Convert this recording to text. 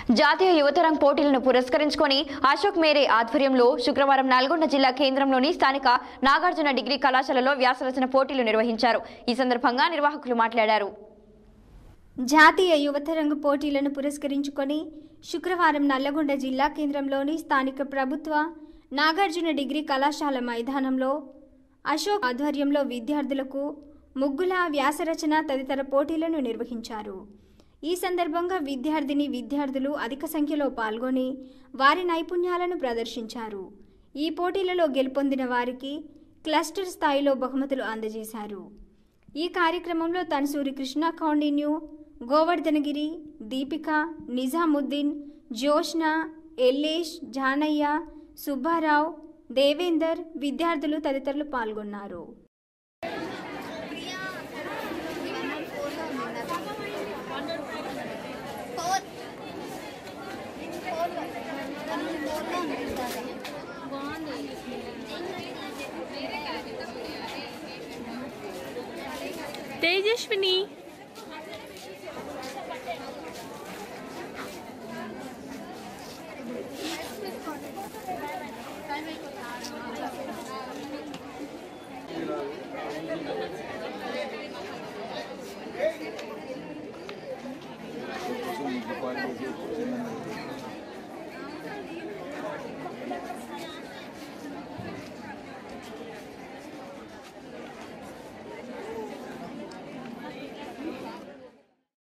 జాతీయ యువతరం పోటీలను పురస్కరించుకొని అశోక్ మేరే ఆధ్వర్యంలో శుక్రవారం నల్గొండ జిల్లా కేంద్రంలోని స్థానిక నాగార్జున డిగ్రీ కళాశాలలో వ్యాసరచన పోటీలు నిర్వహించారు ఈ సందర్భంగా నిర్వాహకులు మాట్లాడారు జాతీయ యువతరంగ పోటీలను పురస్కరించుకొని శుక్రవారం నల్లగొండ జిల్లా కేంద్రంలోని స్థానిక ప్రభుత్వ నాగార్జున డిగ్రీ కళాశాల మైదానంలో అశోక్ ఆధ్వర్యంలో విద్యార్థులకు ముగ్గుల వ్యాసరచన తదితర పోటీలను నిర్వహించారు ఈ సందర్భంగా విద్యార్థిని విద్యార్థులు అధిక సంఖ్యలో పాల్గొని వారి నైపుణ్యాలను ప్రదర్శించారు ఈ పోటీలలో గెలుపొందిన వారికి క్లస్టర్ స్థాయిలో బహుమతులు అందజేశారు ఈ కార్యక్రమంలో తన్సూరి కృష్ణ కౌండిన్యూ గోవర్ధనగిరి దీపిక నిజాముద్దీన్ జోష్న ఎల్లేష్ జానయ్య సుబ్బారావు దేవేందర్ విద్యార్థులు తదితరులు పాల్గొన్నారు తేజస్విని